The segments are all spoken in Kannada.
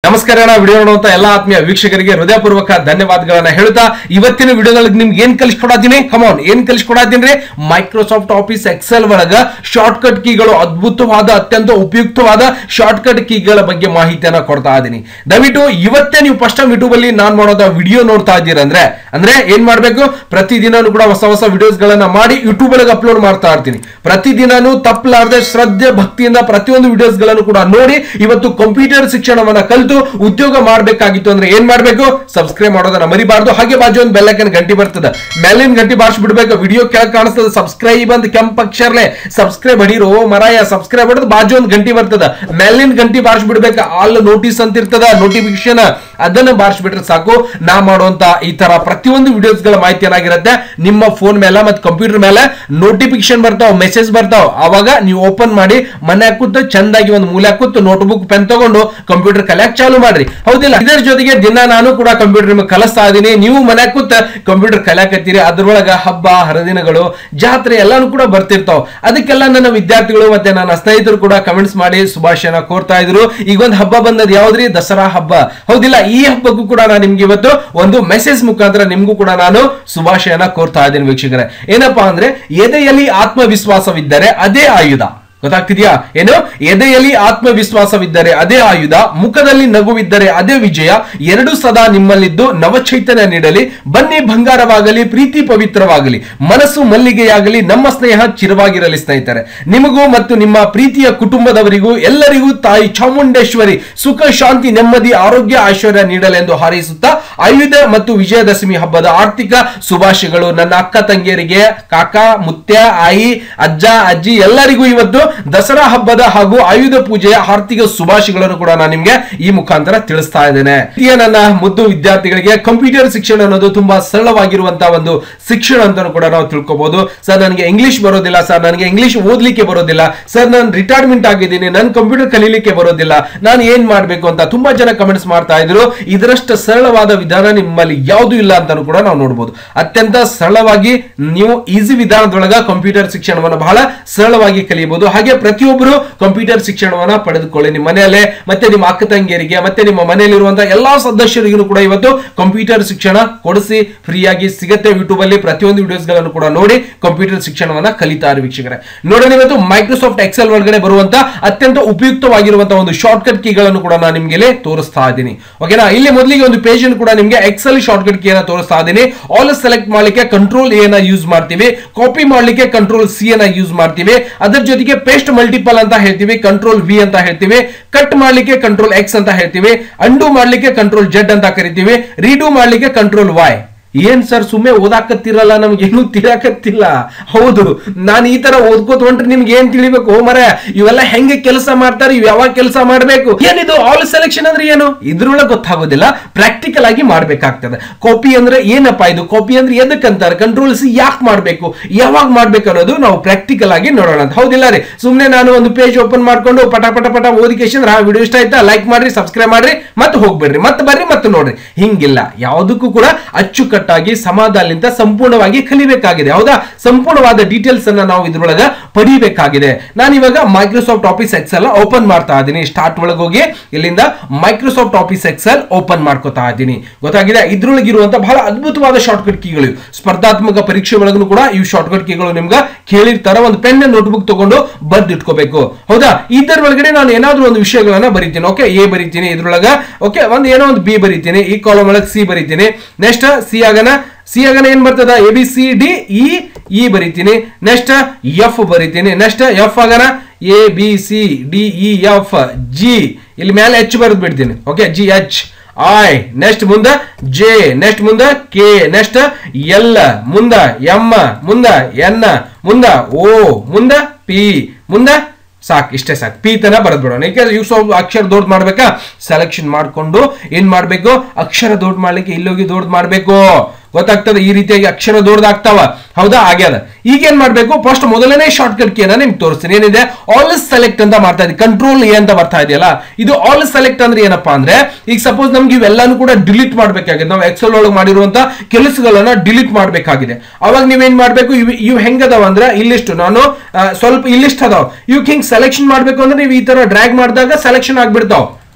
ನಮಸ್ಕಾರ ಅಣ್ಣ ವಿಡಿಯೋ ನೋಡುವಂತ ಎಲ್ಲಾ ಆತ್ಮೀಯ ವೀಕ್ಷಕರಿಗೆ ಹೃದಯಪೂರ್ವಕ ಧನ್ಯವಾದಗಳನ್ನ ಹೇಳ್ತಾ ಇವತ್ತಿನ ವಿಡಿಯೋದಲ್ಲಿ ನಿಮ್ಗೆ ಏನ್ ಕಲಿಸ್ಕೊಡಾತೀನಿ ಕಮಾನ್ ಏನ್ ಕಲಿಸ್ಕೊಡಾತೀನಿ ಮೈಕ್ರೋಸಾಫ್ಟ್ ಆಫೀಸ್ ಎಕ್ಸೆಲ್ ಒಳಗ ಶಾರ್ಟ್ ಕಟ್ ಕೀಗಳು ಅದ್ಭುತವಾದ ಅತ್ಯಂತ ಉಪಯುಕ್ತವಾದ ಶಾರ್ಟ್ ಕಟ್ ಕೀಗಳ ಬಗ್ಗೆ ಮಾಹಿತಿಯನ್ನ ಕೊಡ್ತಾ ಇದ್ದೀನಿ ದಯವಿಟ್ಟು ಇವತ್ತೇ ನೀವು ಫಸ್ಟ್ ಟೈಮ್ ಯೂಟ್ಯೂಬ್ ಅಲ್ಲಿ ನಾನ್ ಮಾಡೋದ ವಿಡಿಯೋ ನೋಡ್ತಾ ಇದ್ದೀರಾ ಅಂದ್ರೆ ಅಂದ್ರೆ ಏನ್ ಮಾಡ್ಬೇಕು ಪ್ರತಿದಿನನೂ ಕೂಡ ಹೊಸ ಹೊಸ ವಿಡಿಯೋಸ್ ಗಳನ್ನ ಮಾಡಿ ಯೂಟ್ಯೂಬ್ ಒಳಗೆ ಅಪ್ಲೋಡ್ ಮಾಡ್ತಾ ಇರ್ತೀನಿ ಪ್ರತಿದಿನನೂ ತಪ್ಪಲಾರದೆ ಶ್ರದ್ಧೆ ಭಕ್ತಿಯಿಂದ ಪ್ರತಿಯೊಂದು ವಿಡಿಯೋಸ್ ಗಳನ್ನು ಕೂಡ ನೋಡಿ ಇವತ್ತು ಕಂಪ್ಯೂಟರ್ ಶಿಕ್ಷಣವನ್ನ ಕಲಿತು ಉದ್ಯೋಗ ಮಾಡಬೇಕಾಗಿತ್ತು ಅಂದ್ರೆ ಏನ್ ಮಾಡ್ಬೇಕು ಸಬ್ಸ್ಕ್ರೈಬ್ ಮಾಡೋದನ್ನ ಮರಿಬಾರ್ದು ಹಾಗೆ ಬಾಜು ಒಂದು ಬೆಲ್ಲೈಕನ್ ಗಂಟಿ ಬರ್ತದೆ ಮೇಲಿನ ಗಂಟಿ ಬಾರ್ಸ್ ಬಿಡ್ಬೇಕು ವಿಡಿಯೋ ಕೆಳಗೆ ಕಾಣಿಸ್ತದೆ ಸಬ್ಸ್ಕ್ರೈಬ್ ಅಂತ ಕೆಂಪ್ ಅಕ್ಷರಲೆ ಸಬ್ಸ್ಕ್ರೈಬ್ ಹಡಿರೋ ಮರಾಯ ಸಬ್ಸ್ಕ್ರೈಬ್ ಹೊಡೆದು ಬಾಜು ಒಂದು ಗಂಟಿ ಬರ್ತದ ಮೇಲಿನ ಗಂಟಿ ಬಾರ್ಸ್ ಬಿಡ್ಬೇಕು ಆಲ್ ನೋಟಿಸ್ ಅಂತ ಇರ್ತದ ನೋಟಿಫಿಕೇಶನ್ ಅದನ್ನ ಬಾರ್ಸ್ ಬಿಟ್ರೆ ಸಾಕು ನಾ ಮಾಡುವಂತ ಈ ತರ ಪ್ರತಿಯೊಂದು ವಿಡಿಯೋಸ್ ಗಳ ಮಾಹಿತಿ ಏನಾಗಿರುತ್ತೆ ನಿಮ್ಮ ಫೋನ್ ಮೇಲೆ ಮತ್ತೆ ಕಂಪ್ಯೂಟರ್ ಮೇಲೆ ನೋಟಿಫಿಕೇಶನ್ ಬರ್ತಾವ ಮೆಸೇಜ್ ಬರ್ತಾವ ಅವಾಗ ನೀವು ಓಪನ್ ಮಾಡಿ ಮನೆ ಕೂತು ಚಂದಾಗಿ ಒಂದು ಮೂಲೆ ಕೂತು ನೋಟ್ಬುಕ್ ಪೆನ್ ತಗೊಂಡು ಕಂಪ್ಯೂಟರ್ ಕಲಿಯಕ್ ಚಾಲು ಮಾಡ್ರಿ ಹೌದಿಲ್ಲ ಇದರ ಜೊತೆಗೆ ದಿನ ನಾನು ಕೂಡ ಕಂಪ್ಯೂಟರ್ ನಿಮಗೆ ಕಲಿಸ್ತಾ ಇದೀನಿ ನೀವು ಮನೆ ಕೂತ ಕಂಪ್ಯೂಟರ್ ಕಲಿಯಾಕತ್ತೀರಿ ಅದ್ರೊಳಗ ಹಬ್ಬ ಹರಿದಿನಗಳು ಜಾತ್ರೆ ಎಲ್ಲಾನು ಕೂಡ ಬರ್ತಿರ್ತಾವ ಅದಕ್ಕೆಲ್ಲ ನನ್ನ ವಿದ್ಯಾರ್ಥಿಗಳು ಮತ್ತೆ ನನ್ನ ಸ್ನೇಹಿತರು ಕೂಡ ಕಮೆಂಟ್ಸ್ ಮಾಡಿ ಶುಭಾಶಯನ ಕೋರ್ತಾ ಇದ್ರು ಈಗ ಒಂದು ಹಬ್ಬ ಬಂದದ್ ಯಾವ್ದ್ರಿ ದಸರಾ ಹಬ್ಬ ಹೌದಿಲ್ಲ ಈ ಹಬ್ಬಕ್ಕೂ ಕೂಡ ನಾನು ನಿಮ್ಗೆ ಇವತ್ತು ಒಂದು ಮೆಸೇಜ್ ಮುಖಾಂತರ ನಿಮ್ಗೂ ಕೂಡ ನಾನು ಶುಭಾಶಯನ ಕೋರ್ತಾ ಇದ್ದೀನಿ ವೀಕ್ಷಕರೇ ಏನಪ್ಪಾ ಅಂದ್ರೆ ಎದೆಯಲ್ಲಿ ಆತ್ಮವಿಶ್ವಾಸವಿದ್ದರೆ ಅದೇ ಆಯುಧ ಗೊತ್ತಾಗ್ತಿದ್ಯಾ ಏನು ಎದೆಯಲ್ಲಿ ಆತ್ಮವಿಶ್ವಾಸವಿದ್ದರೆ ಅದೇ ಆಯುಧ ಮುಖದಲ್ಲಿ ನಗುವಿದ್ದರೆ ಅದೇ ವಿಜಯ ಎರಡು ಸದಾ ನಿಮ್ಮಲ್ಲಿದ್ದು ನವಚೈತನ್ಯ ನೀಡಲಿ ಬನ್ನಿ ಬಂಗಾರವಾಗಲಿ ಪ್ರೀತಿ ಪವಿತ್ರವಾಗಲಿ ಮನಸ್ಸು ಮಲ್ಲಿಗೆಯಾಗಲಿ ನಮ್ಮ ಸ್ನೇಹ ಚಿರವಾಗಿರಲಿ ಸ್ನೇಹಿತರೆ ನಿಮಗೂ ಮತ್ತು ನಿಮ್ಮ ಪ್ರೀತಿಯ ಕುಟುಂಬದವರಿಗೂ ಎಲ್ಲರಿಗೂ ತಾಯಿ ಚಾಮುಂಡೇಶ್ವರಿ ಸುಖ ಶಾಂತಿ ನೆಮ್ಮದಿ ಆರೋಗ್ಯ ಐಶ್ವರ್ಯ ನೀಡಲೆಂದು ಹಾರೈಸುತ್ತಾ ಆಯುಧ ಮತ್ತು ವಿಜಯದಶಮಿ ಹಬ್ಬದ ಆರ್ಥಿಕ ಶುಭಾಶಯಗಳು ನನ್ನ ಅಕ್ಕ ತಂಗಿಯರಿಗೆ ಕಾಕ ಮುತ್ಯ ಆಯಿ ಅಜ್ಜ ಅಜ್ಜಿ ಎಲ್ಲರಿಗೂ ಇವತ್ತು ದಸರಾ ಹಬ್ಬದ ಹಾಗೂ ಆಯುಧ ಪೂಜೆಯ ಆರ್ಥಿಕ ಶುಭಾಶಯಗಳನ್ನು ಕೂಡ ನಾನು ನಿಮ್ಗೆ ಈ ಮುಖಾಂತರ ತಿಳಿಸ್ತಾ ಇದ್ದೇನೆ ಪ್ರಿಯ ನನ್ನ ಮುದ್ದು ವಿದ್ಯಾರ್ಥಿಗಳಿಗೆ ಕಂಪ್ಯೂಟರ್ ಶಿಕ್ಷಣ ಅನ್ನೋದು ತುಂಬಾ ಸರಳವಾಗಿರುವಂತಹ ಒಂದು ಶಿಕ್ಷಣ ಅಂತ ಕೂಡ ನಾವು ತಿಳ್ಕೊಬಹುದು ಸರ್ ನನಗೆ ಇಂಗ್ಲಿಷ್ ಬರೋದಿಲ್ಲ ಸರ್ ನನಗೆ ಇಂಗ್ಲಿಷ್ ಓದ್ಲಿಕ್ಕೆ ಬರೋದಿಲ್ಲ ಸರ್ ನಾನು ರಿಟೈರ್ಮೆಂಟ್ ಆಗಿದ್ದೀನಿ ನನ್ನ ಕಂಪ್ಯೂಟರ್ ಕಲೀಲಿಕ್ಕೆ ಬರೋದಿಲ್ಲ ನಾನು ಏನ್ ಮಾಡ್ಬೇಕು ಅಂತ ತುಂಬಾ ಜನ ಕಮೆಂಟ್ಸ್ ಮಾಡ್ತಾ ಇದ್ರು ಇದರಷ್ಟು ಸರಳವಾದ ವಿಧಾನ ನಿಮ್ಮಲ್ಲಿ ಯಾವುದು ಇಲ್ಲ ಅಂತ ಕೂಡ ನಾವು ನೋಡಬಹುದು ಅತ್ಯಂತ ಸರಳವಾಗಿ ನೀವು ಈಸಿ ವಿಧಾನದೊಳಗ ಕಂಪ್ಯೂಟರ್ ಶಿಕ್ಷಣವನ್ನು ಬಹಳ ಸರಳವಾಗಿ ಕಲಿಯಬಹುದು ಹಾಗೆ ಪ್ರತಿಯೊಬ್ಬರು ಕಂಪ್ಯೂಟರ್ ಶಿಕ್ಷಣವನ್ನ ಪಡೆದುಕೊಳ್ಳಿ ನಿಮ್ಮ ಮನೆಯಲ್ಲೇ ಮತ್ತೆ ನಿಮ್ಮ ಅಕ್ಕ ತಂಗಿಯರಿಗೆ ಮತ್ತೆ ನಿಮ್ಮ ಮನೆಯಲ್ಲಿರುವಂತಹ ಎಲ್ಲಾ ಸದಸ್ಯರಿಗೂ ಕೂಡ ಇವತ್ತು ಕಂಪ್ಯೂಟರ್ ಶಿಕ್ಷಣ ಕೊಡಿಸಿ ಫ್ರೀಯಾಗಿ ಸಿಗತ್ತೆ ಯೂಟ್ಯೂಬ್ ಅಲ್ಲಿ ಪ್ರತಿಯೊಂದು ವಿಡಿಯೋಸ್ ಗಳನ್ನು ಕೂಡ ನೋಡಿ ಕಂಪ್ಯೂಟರ್ ಶಿಕ್ಷಣವನ್ನ ಕಲಿತಾರೆ ವೀಕ್ಷಕರೇ ನೋಡೋಣ ಇವತ್ತು ಮೈಕ್ರೋಸಾಫ್ಟ್ ಎಕ್ಸೆಲ್ ಒಳಗಡೆ ಬರುವಂತ ಅತ್ಯಂತ ಉಪಯುಕ್ತವಾಗಿರುವಂತಹ ಒಂದು ಶಾರ್ಟ್ ಕಟ್ ಕೀಗಳನ್ನು ಕೂಡ ನಾನು ನಿಮ್ಗೆ ಇಲ್ಲಿ ತೋರಿಸ್ತಾ ಇದ್ದೀನಿ ಓಕೆನಾ ಇಲ್ಲಿ ಮೊದಲಿಗೆ ಒಂದು ಪೇಜ್ ಅನ್ನು ಕೂಡ ನಿಮ್ಗೆ ಎಕ್ಸೆಲ್ ಶಾರ್ಟ್ ಕಟ್ ಕೀನ ತೋರಿಸ್ತಾ ಇದ್ದೀನಿ ಆಲ್ ಸೆಲೆಕ್ಟ್ ಮಾಡ್ಲಿಕ್ಕೆ ಕಂಟ್ರೋಲ್ ಎ ನ ಯೂಸ್ ಮಾಡ್ತೀವಿ ಕಾಪಿ ಮಾಡ್ಲಿಕ್ಕೆ ಕಂಟ್ರೋಲ್ ಸಿ ನ ಯೂಸ್ ಮಾಡ್ತೀವಿ ಅದರ ಜೊತೆಗೆ ಪೇಸ್ಟ್ ಮಲ್ಟಿಪಲ್ ಅಂತ ಹೇಳ್ತೀವಿ ಕಂಟ್ರೋಲ್ ವಿ ಅಂತ ಹೇಳ್ತೀವಿ ಕಟ್ ಮಾಡ್ಲಿಕ್ಕೆ ಕಂಟ್ರೋಲ್ ಎಕ್ಸ್ ಅಂತ ಹೇಳ್ತೀವಿ ಅಂಡು ಮಾಡ್ಲಿಕ್ಕೆ ಕಂಟ್ರೋಲ್ ಜೆಡ್ ಅಂತ ಕರಿತೀವಿ ರೀಡು ಮಾಡ್ಲಿಕ್ಕೆ ಕಂಟ್ರೋಲ್ ವೈ ಏನ್ ಸರ್ ಸುಮ್ಮನೆ ಓದಾಕತ್ತಿರಲ್ಲ ನಮ್ಗೆ ಏನು ತಿಳಿಯಾಕತ್ತಿಲ್ಲ ಹೌದು ನಾನು ಈ ತರ ಓದ್ಕೋತ ಹೊಂಟ್ರೆ ನಿಮ್ಗೆ ಏನ್ ತಿಳಿಬೇಕು ಮರ ಇವೆಲ್ಲ ಹೆಂಗೆ ಕೆಲಸ ಮಾಡ್ತಾರೆ ಇವ್ ಯಾವಾಗ ಕೆಲಸ ಮಾಡ್ಬೇಕು ಏನಿದು ಆಲ್ ಸೆಲೆಕ್ಷನ್ ಅಂದ್ರೆ ಏನು ಇದ್ರೊಳಗೆ ಗೊತ್ತಾಗೋದಿಲ್ಲ ಪ್ರಾಕ್ಟಿಕಲ್ ಆಗಿ ಮಾಡ್ಬೇಕಾಗ್ತದೆ ಕಾಪಿ ಅಂದ್ರೆ ಏನಪ್ಪಾ ಇದು ಕಾಪಿ ಅಂದ್ರೆ ಎದಕ್ಕಂತಾರೆ ಕಂಟ್ರೋಲ್ ಸಿ ಯಾಕೆ ಮಾಡ್ಬೇಕು ಯಾವಾಗ ಮಾಡ್ಬೇಕು ಅನ್ನೋದು ನಾವು ಪ್ರಾಕ್ಟಿಕಲ್ ಆಗಿ ನೋಡೋಣ ಅಂತ ಹೌದಿಲ್ಲ ರೀ ಸುಮ್ಮನೆ ನಾನು ಒಂದು ಪೇಜ್ ಓಪನ್ ಮಾಡ್ಕೊಂಡು ಪಟ ಪಟ ಪಟ ಓದಿಕೇಶನ್ ಆ ವಿಡಿಯೋ ಇಷ್ಟ ಆಯ್ತಾ ಲೈಕ್ ಮಾಡ್ರಿ ಸಬ್ಸ್ಕ್ರೈಬ್ ಮಾಡ್ರಿ ಮತ್ತೆ ಹೋಗ್ಬೇಡ್ರಿ ಮತ್ತೆ ಬರ್ರಿ ಮತ್ತೆ ನೋಡ್ರಿ ಹಿಂಗಿಲ್ಲ ಯಾವುದಕ್ಕೂ ಕೂಡ ಅಚ್ಚುಕಟ್ಟಾಗಿ ಸಮಾಧಾನದಿಂದ ಸಂಪೂರ್ಣವಾಗಿ ಕಲಿಬೇಕಾಗಿದೆ ಹೌದಾ ಸಂಪೂರ್ಣವಾದ ಡೀಟೇಲ್ಸ್ ಅನ್ನ ನಾವು ಇದ್ರೊಳಗ ಪಡಿಬೇಕಾಗಿದೆ ನಾನು ಇವಾಗ ಮೈಕ್ರೋಸಾಫ್ಟ್ ಆಫೀಸ್ ಎಕ್ಸೆಲ್ ಓಪನ್ ಮಾಡ್ತಾ ಇದ್ದೀನಿ ಸ್ಟಾರ್ಟ್ ಒಳಗೆ ಹೋಗಿ ಇಲ್ಲಿಂದ ಮೈಕ್ರೋಸಾಫ್ಟ್ ಆಫೀಸ್ ಎಕ್ಸೆಲ್ ಓಪನ್ ಮಾಡ್ಕೋತಾ ಇದ್ದೀನಿ ಗೊತ್ತಾಗಿದೆ ಇದ್ರೊಳಗಿರುವಂತ ಬಹಳ ಅದ್ಭುತವಾದ ಶಾರ್ಟ್ ಕಟ್ ಕೀಗಳು ಸ್ಪರ್ಧಾತ್ಮಕ ಪರೀಕ್ಷೆ ಒಳಗೂ ಕೂಡ ಈ ಶಾರ್ಟ್ ಕಟ್ ಕೀಗಳು ನಿಮ್ಗೆ ಕೇಳಿರ್ತಾರ ಒಂದು ಪೆನ್ ನೋಟ್ಬುಕ್ ತಗೊಂಡು ಬರ್ದು ಇಟ್ಕೋಬೇಕು ಹೌದಾ ಇದರ ಒಳಗಡೆ ನಾನು ಏನಾದ್ರೂ ಒಂದು ವಿಷಯಗಳನ್ನ ಬರಿತೀನಿ ಓಕೆ ಎ ಬರಿತೀನಿ ಇದ್ರೊಳಗ ಓಕೆ ಒಂದ್ ಏನೋ ಒಂದು ಬಿ ಬರಿತೀನಿ ಈ ಕಾಲಮ್ ಒಳಗೆ ಸಿ ಬರಿತೀನಿ ನೆಕ್ಸ್ಟ್ ಸಿ ಆಗನ ಸಿ ಆಗನ ಏನ್ ಬರ್ತದ A B C D E E ಬರಿತೀನಿ ನೆಕ್ಸ್ಟ್ ಎಫ್ ಬರಿತೀನಿ ನೆಕ್ಸ್ಟ್ ಎಫ್ ಆಗನ A B C D E F G ಇಲ್ಲಿ ಮೇಲೆ ಎಚ್ ಬರೆದು ಬಿಡ್ತೀನಿ okay G H I next ಮುಂದ ಜೆ ನೆಕ್ಸ್ಟ್ ಮುಂದ ಕೆ ನೆಕ್ಸ್ಟ್ ಎಲ್ ಮುಂದ ಎಂ ಮುಂದ ಎನ್ ಮುಂದ ಓ ಮುಂದ ಪಿ ಮುಂದ ಸಾಕು ಇಷ್ಟೇ ಸಾಕು ಪಿ ತನ ಬರೆದ್ ಬಿಡೋಣ ಯಾಕಂದ್ರೆ ಇವ್ ಸ್ವಲ್ಪ ಅಕ್ಷರ ದೊಡ್ಡ ಮಾಡ್ಬೇಕಾ ಸೆಲೆಕ್ಷನ್ ಮಾಡ್ಕೊಂಡು ಏನ್ ಮಾಡ್ಬೇಕು ಅಕ್ಷರ ದೊಡ್ಡ ಮಾಡ್ಲಿಕ್ಕೆ ಇಲ್ಲೋಗಿ ದೊಡ್ಡ ಮಾಡ್ಬೇಕು ಗೊತ್ತಾಗ್ತದೆ ಈ ರೀತಿಯಾಗಿ ಅಕ್ಷರ ದೊಡ್ಡದಾಗ್ತಾವ ಹೌದಾ ಆಗ್ಯದ ಈಗ ಏನ್ ಮಾಡ್ಬೇಕು ಫಸ್ಟ್ ಮೊದಲನೇ ಶಾರ್ಟ್ ಕಟ್ ಕೀನ ನಿಮ್ಗೆ ತೋರಿಸ್ತೀನಿ ಏನಿದೆ ಆಲ್ ಸೆಲೆಕ್ಟ್ ಅಂತ ಮಾಡ್ತಾ ಇದೆ ಕಂಟ್ರೋಲ್ ಎ ಅಂತ ಬರ್ತಾ ಇದೆಯಲ್ಲ ಇದು ಆಲ್ ಸೆಲೆಕ್ಟ್ ಅಂದ್ರೆ ಏನಪ್ಪಾ ಅಂದ್ರೆ ಈಗ ಸಪೋಸ್ ನಮ್ಗೆ ಇವೆಲ್ಲಾನು ಕೂಡ ಡಿಲೀಟ್ ಮಾಡ್ಬೇಕಾಗಿದೆ ನಾವು ಎಕ್ಸೆಲ್ ಒಳಗೆ ಮಾಡಿರುವಂತ ಕೆಲಸಗಳನ್ನ ಡಿಲೀಟ್ ಮಾಡ್ಬೇಕಾಗಿದೆ ಅವಾಗ ನೀವೇನ್ ಮಾಡ್ಬೇಕು ಇವ್ ಇವ್ ಹೆಂಗದಾವ ಅಂದ್ರೆ ಇಲ್ಲಿಷ್ಟು ನಾನು ಆ, ಸ್ವಲ್ಪ ಇಲ್ಲಿಷ್ಟು ಅದಾವ ಇವ್ ಹಿಂಗ್ ಸೆಲೆಕ್ಷನ್ ಮಾಡ್ಬೇಕು ಅಂದ್ರೆ ನೀವು ಈ ತರ ಡ್ರ್ಯಾಗ್ ಮಾಡಿದಾಗ ಸೆಲೆಕ್ಷನ್ ಆಗ್ಬಿಡ್ತಾವ್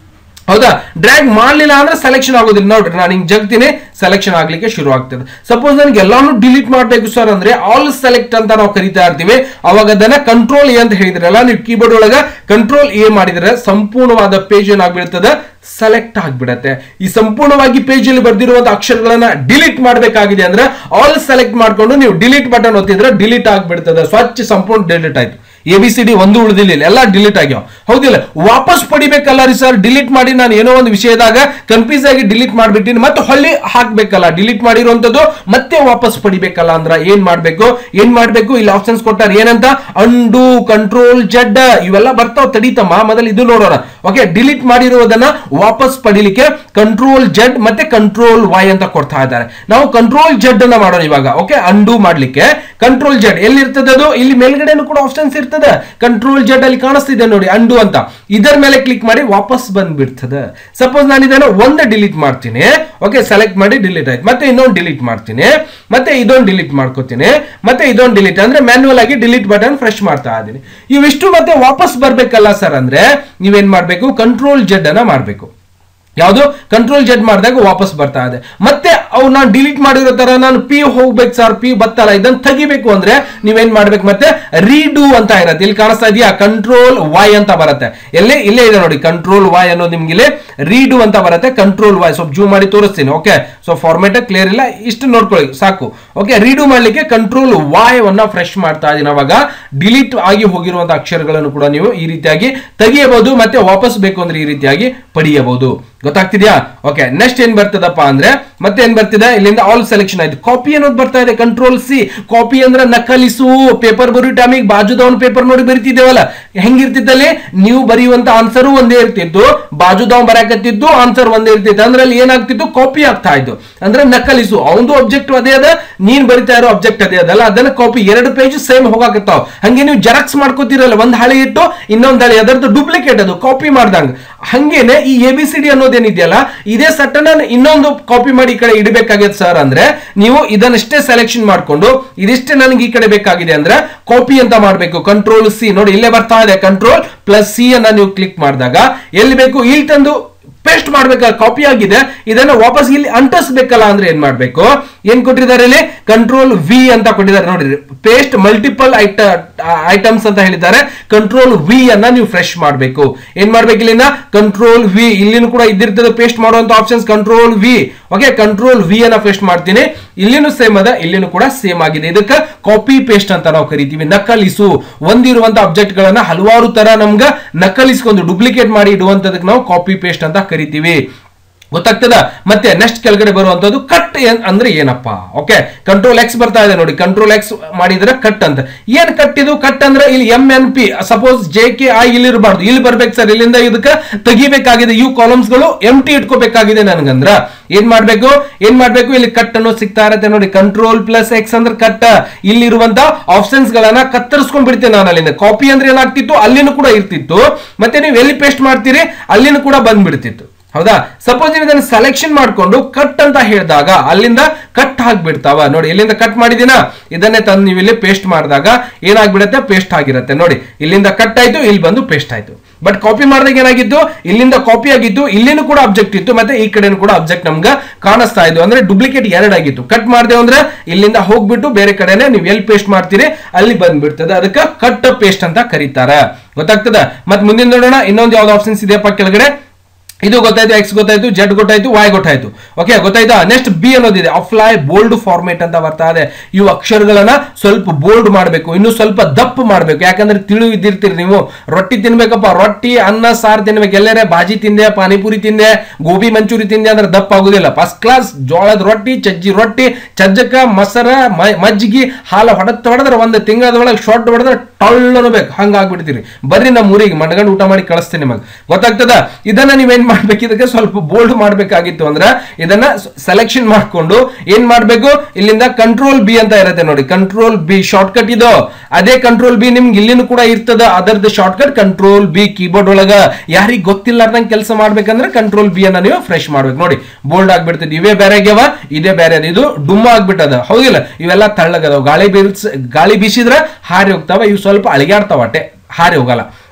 ಹೌದಾ ಡ್ರ್ಯಾಗ್ ಮಾಡ್ಲಿಲ್ಲ ಅಂದ್ರೆ ಸೆಲೆಕ್ಷನ್ ಆಗೋದಿಲ್ಲ ನೋಡ್ರಿ ನಾನು ಹಿಂಗ್ ಜಗ್ತೀನಿ ಸೆಲೆಕ್ಷನ್ ಆಗ್ಲಿಕ್ಕೆ ಶುರು ಆಗ್ತದೆ ಸಪೋಸ್ ನನಗೆ ಎಲ್ಲಾನು ಡಿಲೀಟ್ ಮಾಡ್ಬೇಕು ಸರ್ ಅಂದ್ರೆ ಆಲ್ ಸೆಲೆಕ್ಟ್ ಅಂತ ನಾವು ಕರಿತಾ ಇರ್ತೀವಿ ಅವಾಗ ಅದನ್ನ ಕಂಟ್ರೋಲ್ ಎ ಅಂತ ಹೇಳಿದ್ರಲ್ಲ ನೀವು ಕೀಬೋರ್ಡ್ ಒಳಗ ಕಂಟ್ರೋಲ್ ಎ ಮಾಡಿದ್ರೆ ಸಂಪೂರ್ಣವಾದ ಪೇಜ್ ಏನಾಗ್ಬಿಡ್ತದೆ ಸೆಲೆಕ್ಟ್ ಆಗ್ಬಿಡತ್ತೆ ಈ ಸಂಪೂರ್ಣವಾಗಿ ಪೇಜ್ ಅಲ್ಲಿ ಬರ್ದಿರುವಂತ ಅಕ್ಷರಗಳನ್ನ ಡಿಲೀಟ್ ಮಾಡಬೇಕಾಗಿದೆ ಅಂದ್ರೆ ಆಲ್ ಸೆಲೆಕ್ಟ್ ಮಾಡ್ಕೊಂಡು ನೀವು ಡಿಲೀಟ್ ಬಟನ್ ಒತ್ತಿದ್ರೆ ಡಿಲೀಟ್ ಆಗ್ಬಿಡ್ತದೆ ಸ್ವಚ್ಛ ಸಂಪೂರ್ಣ ಡಿಲೀಟ್ ಆಯ್ತು ಎ ಬಿ ಸಿ ಡಿ ಒಂದು ಉಳಿದಿಲ್ಲ ಎಲ್ಲ ಡಿಲೀಟ್ ಆಗ್ಯಾವ ಹೌದಿಲ್ಲ ವಾಪಸ್ ಪಡಿಬೇಕಲ್ಲ ರೀ ಸರ್ ಡಿಲೀಟ್ ಮಾಡಿ ನಾನು ಏನೋ ಒಂದು ವಿಷಯದಾಗ ಕನ್ಫ್ಯೂಸ್ ಆಗಿ ಡಿಲೀಟ್ ಮಾಡ್ಬಿಟ್ಟಿನಿ ಮತ್ತೆ ಹೊಳ್ಳಿ ಹಾಕ್ಬೇಕಲ್ಲ ಡಿಲೀಟ್ ಮಾಡಿರುವಂತದ್ದು ಮತ್ತೆ ವಾಪಸ್ ಪಡಿಬೇಕಲ್ಲ ಅಂದ್ರ ಏನ್ ಮಾಡ್ಬೇಕು ಏನ್ ಮಾಡ್ಬೇಕು ಇಲ್ಲಿ ಆಪ್ಷನ್ಸ್ ಕೊಟ್ಟಾರ ಏನಂತ ಅಂಡು ಕಂಟ್ರೋಲ್ ಜಡ್ ಇವೆಲ್ಲ ಬರ್ತಾವ ತಡೀತಮ್ಮ ಮೊದಲು ಇದು ನೋಡೋಣ ಓಕೆ ಡಿಲೀಟ್ ಮಾಡಿರುವುದನ್ನ ವಾಪಸ್ ಪಡಿಲಿಕ್ಕೆ ಕಂಟ್ರೋಲ್ ಜಡ್ ಮತ್ತೆ ಕಂಟ್ರೋಲ್ ವೈ ಅಂತ ಕೊಡ್ತಾ ಇದ್ದಾರೆ ನಾವು ಕಂಟ್ರೋಲ್ ಜಡ್ ಅನ್ನ ಮಾಡೋಣ ಇವಾಗ ಓಕೆ ಅಂಡು ಮಾಡ್ಲಿಕ್ಕೆ ಕಂಟ್ರೋಲ್ ಜಡ್ ಎಲ್ಲಿ ಇರ್ತದೆ ಅದು ಇಲ್ಲಿ ಮೇಲ್ಗಡೆನೂ ಕೂಡ ಆಪ್ಷನ್ಸ್ ಇರ್ತದೆ ಕಂಟ್ರೋಲ್ ಜಡ್ ಅಲ್ಲಿ ಕಾಣಿಸ್ತಿದೆ ನೋಡಿ ಅಂಡು ಅಂತ ಇದರ ಮೇಲೆ ಕ್ಲಿಕ್ ಮಾಡಿ ವಾಪಸ್ ಬಂದ್ಬಿಡ್ತದೆ ಸಪೋಸ್ ನಾನು ಇದನ್ನ ಒಂದು ಡಿಲೀಟ್ ಮಾಡ್ತೀನಿ ಓಕೆ ಸೆಲೆಕ್ಟ್ ಮಾಡಿ ಡಿಲೀಟ್ ಆಯ್ತು ಮತ್ತೆ ಇನ್ನೊಂದು ಡಿಲೀಟ್ ಮಾಡ್ತೀನಿ ಮತ್ತೆ ಇದೊಂದು ಡಿಲೀಟ್ ಮಾಡ್ಕೋತೀನಿ ಮತ್ತೆ ಇದೊಂದು ಡಿಲೀಟ್ ಅಂದ್ರೆ ಮ್ಯಾನ್ಯುವಲ್ ಆಗಿ ಡಿಲೀಟ್ ಬಟನ್ ಫ್ರೆಶ್ ಮಾಡ್ತಾ ಇದ್ದೀನಿ ಇವಿಷ್ಟು ಮತ್ತೆ ವಾಪಸ್ ಬರ್ಬೇಕಲ್ಲ ಸರ್ ಅಂದ್ರೆ ನೀವೇನ್ ಮಾಡ್ಬೇಕು ಕಂಟ್ರೋಲ್ ಜಡ್ ಅನ್ನ ಮಾಡ್ಬೇಕು ಯಾವುದು ಕಂಟ್ರೋಲ್ ಜಡ್ ಮಾಡಿದಾಗ ವಾಪಸ್ ಬರ್ತಾ ಇದೆ ಮತ್ತೆ ಅವು ನಾನು ಡಿಲೀಟ್ ಮಾಡಿರೋ ತರ ನಾನು ಪಿ ಹೋಗ್ಬೇಕು ಸರ್ ಪಿ ಬತ್ತಲ್ಲ ಇದನ್ನ ತೆಗಿಬೇಕು ಅಂದ್ರೆ ನೀವೇನ್ ಮಾಡ್ಬೇಕು ಮತ್ತೆ ರೀಡು ಅಂತ ಇರತ್ತೆ ಇಲ್ಲಿ ಕಾಣಿಸ್ತಾ ಇದೆಯಾ ಕಂಟ್ರೋಲ್ ವೈ ಅಂತ ಬರುತ್ತೆ ಎಲ್ಲಿ ಇಲ್ಲೇ ಇದೆ ನೋಡಿ ಕಂಟ್ರೋಲ್ ವೈ ಅನ್ನೋದು ನಿಮ್ಗೆ ಇಲ್ಲಿ ರೀಡು ಅಂತ ಬರುತ್ತೆ ಕಂಟ್ರೋಲ್ ವೈ ಸ್ವಲ್ಪ ಜೂಮ್ ಮಾಡಿ ತೋರಿಸ್ತೀನಿ ಓಕೆ ಸೊ ಫಾರ್ಮೇಟ್ ಕ್ಲಿಯರ್ ಇಲ್ಲ ಇಷ್ಟು ನೋಡ್ಕೊಳ್ಳಿ ಸಾಕು ಓಕೆ ರೀಡು ಮಾಡ್ಲಿಕ್ಕೆ ಕಂಟ್ರೋಲ್ ವಾಯ್ ಅನ್ನ ಫ್ರೆಶ್ ಮಾಡ್ತಾ ಇದೀನಿ ಅವಾಗ ಡಿಲೀಟ್ ಆಗಿ ಹೋಗಿರುವಂತಹ ಅಕ್ಷರಗಳನ್ನು ಕೂಡ ನೀವು ಈ ರೀತಿಯಾಗಿ ತೆಗಿಯಬಹುದು ಮತ್ತೆ ವಾಪಸ್ ಬೇಕು ಅಂದ್ರೆ ಈ ರೀತಿಯಾಗಿ ಪಡೆಯಬಹುದು ಗೊತ್ತಾಗ್ತಿದ್ಯಾ ಓಕೆ ನೆಕ್ಸ್ಟ್ ಏನ್ ಬರ್ತದಪ್ಪ ಅಂದ್ರೆ ಮತ್ತೆ ಏನ್ ಬರ್ತಿದೆ ಇಲ್ಲಿಂದ ಆಲ್ ಸೆಲೆಕ್ಷನ್ ಆಯ್ತು ಕಾಪಿ ಅನ್ನೋದು ಬರ್ತಾ ಇದೆ ಕಂಟ್ರೋಲ್ ಸಿ ಕಾಪಿ ಅಂದ್ರೆ ನಕಲಿಸು ಪೇಪರ್ ಬರೀ ಟೈಮಿಗೆ ಬಾಜುದವನ್ ಪೇಪರ್ ನೋಡಿ ಬರಿತಿದ್ದೇವಲ್ಲ ಹೆಂಗಿರ್ತಿತ್ತಲ್ಲಿ ನೀವು ಬರೆಯುವಂತ ಆನ್ಸರ್ ಒಂದೇ ಇರ್ತಿತ್ತು ಬಾಜುದವನ್ ಬರಕತ್ತಿದ್ದು ಆನ್ಸರ್ ಒಂದೇ ಇರ್ತಿತ್ತು ಅಂದ್ರೆ ಅಲ್ಲಿ ಏನಾಗ್ತಿತ್ತು ಕಾಪಿ ಆಗ್ತಾ ಇತ್ತು ಅಂದ್ರೆ ನಕಲಿಸು ಅವಂದು ಆಬ್ಜೆಕ್ಟ್ ಅದೇ ಅದ ನೀನ್ ಬರಿತಾ ಇರೋ ಆಬ್ಜೆಕ್ಟ್ ಅದೇ ಅದಲ್ಲ ಅದನ್ನ ಕಾಪಿ ಎರಡು ಪೇಜ್ ಸೇಮ್ ಹೋಗಾಕತ್ತಾವ ಹಂಗೆ ನೀವು ಜೆರಾಕ್ಸ್ ಮಾಡ್ಕೋತಿರಲ್ಲ ಒಂದ್ ಹಳೆ ಇಟ್ಟು ಇನ್ನೊಂದ್ ಹಳೆ ಅದರದ್ದು ಡೂಪ್ಲಿಕೇಟ್ ಅದು ಕಾಪಿ ಮಾಡ್ದಂಗ ಹಂಗೇನೆ ಈ ಎ ಬಿ ಸಿ ಡಿ ಅನ್ನೋದೇನಿದೆಯಲ್ಲ ಇದೇ ಸಟ್ಟನ ಇನ್ನೊಂದು ಕಾಪಿ ಮಾಡಿ ಈ ಕಡೆ ಇಡಬೇಕಾಗಿದೆ ಸರ್ ಅಂದ್ರೆ ನೀವು ಇದನ್ನಷ್ಟೇ ಸೆಲೆಕ್ಷನ್ ಮಾಡ್ಕೊಂಡು ಇದಿಷ್ಟೇ ನನಗೆ ಈ ಕಡೆ ಬೇಕಾಗಿದೆ ಅಂದ್ರೆ ಕಾಪಿ ಅಂತ ಮಾಡಬೇಕು ಕಂಟ್ರೋಲ್ ಸಿ ನೋಡಿ ಇಲ್ಲೇ ಬರ್ತಾ ಇದೆ ಕಂಟ್ರೋಲ್ ಪ್ಲಸ್ ಸಿ ಅನ್ನ ನೀವು ಕ್ಲಿಕ್ ಮಾಡಿದಾಗ ಎಲ್ಲಿ ಬೇಕು ಇಲ್ಲಿ ತಂದು ಪೇಸ್ಟ್ ಮಾಡ್ಬೇಕಲ್ಲ ಕಾಪಿ ಆಗಿದೆ ಇದನ್ನ ವಾಪಸ್ ಇಲ್ಲಿ ಅಂಟಿಸ್ಬೇಕಲ್ಲ ಅಂದ್ರೆ ಏನ್ ಮಾಡ್ಬೇಕು ಏನ್ ಕೊಟ್ಟಿದ್ದಾರೆ ಇಲ್ಲಿ ಕಂಟ್ರೋಲ್ ವಿ ಅಂತ ಕೊಟ್ಟಿದ್ದಾರೆ ನೋಡ್ರಿ ಪೇಸ್ಟ್ ಮಲ್ಟಿಪಲ್ ಐಟ ಐಟಮ್ಸ್ ಅಂತ ಹೇಳಿದ್ದಾರೆ ಕಂಟ್ರೋಲ್ ವಿ ಅನ್ನ ನೀವು ಫ್ರೆಶ್ ಮಾಡಬೇಕು ಏನ್ ಮಾಡ್ಬೇಕು ಇಲ್ಲಿಂದ ಕಂಟ್ರೋಲ್ ವಿ ಇಲ್ಲಿನೂ ಕೂಡ ಇದ್ದಿರ್ತದೆ ಪೇಸ್ಟ್ ಮಾಡುವಂತ options control V okay control V ಅನ್ನ ಪೇಸ್ಟ್ ಮಾಡ್ತೀನಿ ಇಲ್ಲಿನೂ ಸೇಮ್ ಅದ ಇಲ್ಲಿನೂ ಕೂಡ ಸೇಮ್ ಆಗಿದೆ ಇದಕ್ಕೆ ಕಾಪಿ ಪೇಸ್ಟ್ ಅಂತ ನಾವು ಕರಿತೀವಿ ನಕಲಿಸು ಒಂದಿರುವಂತ ಆಬ್ಜೆಕ್ಟ್ ಗಳನ್ನ ಹಲವಾರು ತರ ನಮ್ಗ ನಕಲಿಸ್ಕೊಂಡು ಡೂಪ್ಲಿಕೇಟ್ ಮಾಡಿ ಇಡುವಂತದಕ್ಕೆ ನಾವು ಕಾಪಿ ಪೇಸ್ಟ್ ಅಂತ ಕರಿತೀವಿ ಗೊತ್ತಾಗ್ತದ ಮತ್ತೆ ನೆಕ್ಸ್ಟ್ ಕೆಳಗಡೆ ಬರುವಂತದ್ದು ಕಟ್ ಅಂದ್ರೆ ಏನಪ್ಪ ಓಕೆ ಕಂಟ್ರೋಲ್ ಎಕ್ಸ್ ಬರ್ತಾ ಇದೆ ನೋಡಿ ಕಂಟ್ರೋಲ್ ಎಕ್ಸ್ ಮಾಡಿದ್ರೆ ಕಟ್ ಅಂತ ಏನ್ ಕಟ್ ಇದು ಕಟ್ ಅಂದ್ರೆ ಇಲ್ಲಿ M N P suppose J K I ಇಲ್ಲಿ ಇರಬಾರ್ದು ಇಲ್ಲಿ ಬರ್ಬೇಕು ಸರ್ ಇಲ್ಲಿಂದ ಇದಕ್ಕೆ ತೆಗಿಬೇಕಾಗಿದೆ ಇವು ಕಾಲಮ್ಸ್ ಗಳು ಎಂ ಟಿ ಇಟ್ಕೋಬೇಕಾಗಿದೆ ನನ್ಗಂದ್ರ ಏನ್ ಮಾಡ್ಬೇಕು ಏನ್ ಮಾಡ್ಬೇಕು ಇಲ್ಲಿ ಕಟ್ ಅನ್ನೋದು ಸಿಗ್ತಾ ಇರತ್ತೆ ನೋಡಿ ಕಂಟ್ರೋಲ್ ಪ್ಲಸ್ ಎಕ್ಸ್ ಅಂದ್ರೆ ಕಟ್ ಇಲ್ಲಿರುವಂತ ಆಪ್ಷನ್ಸ್ ಗಳನ್ನ ಕತ್ತರಿಸ್ಕೊಂಡ್ ಬಿಡ್ತೇನೆ ನಾನು ಅಲ್ಲಿಂದ ಕಾಪಿ ಅಂದ್ರೆ ಏನಾಗ್ತಿತ್ತು ಅಲ್ಲಿನೂ ಕೂಡ ಇರ್ತಿತ್ತು ಮತ್ತೆ ನೀವು ಎಲ್ಲಿ ಪೇಸ್ಟ್ ಮಾಡ್ತೀರಿ ಅಲ್ಲಿನೂ ಕೂಡ ಬಂದ್ಬಿಡ್ತಿತ್ತು ಹೌದಾ ಸಪೋಸ್ ನೀವು ಇದನ್ನ ಸೆಲೆಕ್ಷನ್ ಮಾಡ್ಕೊಂಡು ಕಟ್ ಅಂತ ಹೇಳಿದಾಗ ಅಲ್ಲಿಂದ ಕಟ್ ಆಗ್ಬಿಡ್ತಾವ ನೋಡಿ ಇಲ್ಲಿಂದ ಕಟ್ ಮಾಡಿದಿನ ಇದನ್ನೇ ತಂದು ನೀವು ಇಲ್ಲಿ ಪೇಸ್ಟ್ ಮಾಡಿದಾಗ ಏನಾಗ್ಬಿಡತ್ತೆ ಪೇಸ್ಟ್ ಆಗಿರುತ್ತೆ ನೋಡಿ ಇಲ್ಲಿಂದ ಕಟ್ ಆಯ್ತು ಇಲ್ಲಿ ಬಂದು ಪೇಸ್ಟ್ ಆಯ್ತು ಬಟ್ ಕಾಪಿ ಮಾಡಿದಾಗ ಏನಾಗಿತ್ತು ಇಲ್ಲಿಂದ ಕಾಪಿ ಆಗಿತ್ತು ಇಲ್ಲಿನೂ ಕೂಡ ಅಬ್ಜೆಕ್ಟ್ ಇತ್ತು ಮತ್ತೆ ಈ ಕಡೆನೂ ಕೂಡ ಅಬ್ಜೆಕ್ಟ್ ನಮ್ಗೆ ಕಾಣಿಸ್ತಾ ಇದ್ದು ಅಂದ್ರೆ ಡೂಪ್ಲಿಕೇಟ್ ಎರಡಾಗಿತ್ತು ಕಟ್ ಮಾಡಿದೆ ಅಂದ್ರೆ ಇಲ್ಲಿಂದ ಹೋಗ್ಬಿಟ್ಟು ಬೇರೆ ಕಡೆನೆ ನೀವು ಎಲ್ಲಿ ಪೇಸ್ಟ್ ಮಾಡ್ತೀರಿ ಅಲ್ಲಿ ಬಂದ್ಬಿಡ್ತದೆ ಅದಕ್ಕೆ ಕಟ್ ಪೇಸ್ಟ್ ಅಂತ ಕರೀತಾರ ಗೊತ್ತಾಗ್ತದ ಮತ್ತೆ ಮುಂದಿನ ನೋಡೋಣ ಇನ್ನೊಂದು ಯಾವ್ದು ಆಪ್ಷನ್ಸ್ ಇದೆಯಪ್ಪ ಕೆಳಗಡೆ ಇದು ಗೊತ್ತಾಯ್ತು ಎಕ್ಸ್ ಗೊತ್ತಾಯ್ತು ಜೆಡ್ ಗೊತ್ತಾಯ್ತು ವೈ ಗೊತ್ತಾಯ್ತು ಓಕೆ ಗೊತ್ತಾಯ್ತಾ ನೆಕ್ಸ್ಟ್ ಬಿ ಅನ್ನೋದಿದೆ ಅಫ್ಲೈ ಬೋಲ್ಡ್ ಫಾರ್ಮೇಟ್ ಅಂತ ಬರ್ತಾ ಇದೆ ಇವು ಅಕ್ಷರಗಳನ್ನ ಸ್ವಲ್ಪ ಬೋಲ್ಡ್ ಮಾಡಬೇಕು ಇನ್ನು ಸ್ವಲ್ಪ ದಪ್ಪ ಮಾಡಬೇಕು ಯಾಕಂದ್ರೆ ತಿಳು ಇದ್ದಿರ್ತೀರಿ ನೀವು ರೊಟ್ಟಿ ತಿನ್ಬೇಕಪ್ಪ ರೊಟ್ಟಿ ಅನ್ನ ಸಾರು ತಿನ್ಬೇಕು ಎಲ್ಲರೇ ಬಾಜಿ ತಿಂದೆ ಪಾನಿಪುರಿ ತಿಂದೆ ಗೋಬಿ ಮಂಚೂರಿ ತಿಂದೆ ಅಂದ್ರೆ ದಪ್ಪ ಆಗುದಿಲ್ಲ ಫಸ್ಟ್ ಕ್ಲಾಸ್ ಜೋಳದ ರೊಟ್ಟಿ ಚಜ್ಜಿ ರೊಟ್ಟಿ ಚಜ್ಜಕ ಮೊಸರ ಮ- ಮಜ್ಜಿಗೆ ಹಾಲು ಹೊಡೆದ್ ಹೊಡೆದ್ರೆ ಒಂದು ತಿಂಗಳದೊಳಗೆ ಶಾರ್ಟ್ ಹೊಡೆದ್ರೆ ಟೊಳ್ಳು ಬೇಕು ಹಂಗ ಆಗ್ಬಿಡ್ತೀರಿ ಬರ್ರಿ ನಮ್ಮ ಊರಿಗೆ ಮಡ್ಗಂಡು ಊಟ ಮಾಡಿ ಕಳಿಸ್ತೀನಿ ನಿಮಗೆ ಗೊತ್ತಾಗ್ತದ ಇದನ್ನ ನೀವೇನ್ ಮಾಡ್ಬೇಕು ಇದಕ್ಕೆ ಸ್ವಲ್ಪ ಬೋಲ್ಡ್ ಮಾಡ್ಬೇಕಾಗಿತ್ತು ಅಂದ್ರೆ ಇದನ್ನ ಸೆಲೆಕ್ಷನ್ ಮಾಡ್ಕೊಂಡು ಏನ್ ಮಾಡ್ಬೇಕು ಇಲ್ಲಿಂದ ಕಂಟ್ರೋಲ್ ಬಿ ಅಂತ ಇರುತ್ತೆ ನೋಡಿ ಕಂಟ್ರೋಲ್ ಬಿ ಶಾರ್ಟ್ ಕಟ್ ಇದು ಅದೇ ಕಂಟ್ರೋಲ್ ಬಿ ನಿಮ್ಗೆ ಇಲ್ಲಿನೂ ಕೂಡ ಇರ್ತದ ಅದರದ್ದು short cut control B keyboard ಒಳಗ ಯಾರಿಗ್ ಗೊತ್ತಿಲ್ಲಾರ್ದಂಗೆ ಕೆಲಸ ಮಾಡ್ಬೇಕಂದ್ರೆ ಕಂಟ್ರೋಲ್ ಬಿ ಅನ್ನ ನೀವು ಫ್ರೆಶ್ ಮಾಡ್ಬೇಕು ನೋಡಿ ಬೋಲ್ಡ್ ಆಗ್ಬಿಡ್ತದೆ ಇವೇ ಬೇರೆ ಆಗ್ಯಾವ ಇದೇ ಬೇರೆ ಅದ ಇದು ಡುಮ್ಮ ಆಗ್ಬಿಟ್ಟದ ಹೌದಿಲ್ಲ ಇವೆಲ್ಲ ತಳ್ಳಗದವ ಗಾಳಿ ಬೀಸ್ ಗಾಳಿ ಬೀಸಿದ್ರೆ ಹಾರಿ ಹೋಗ್ತಾವ ಇವು ಸ್ವಲ್ಪ ಅಳಿಗಾಡ್ತಾವ ಅಟ್ಟೆ ಹಾರಿ ಹೋಗಲ್ಲ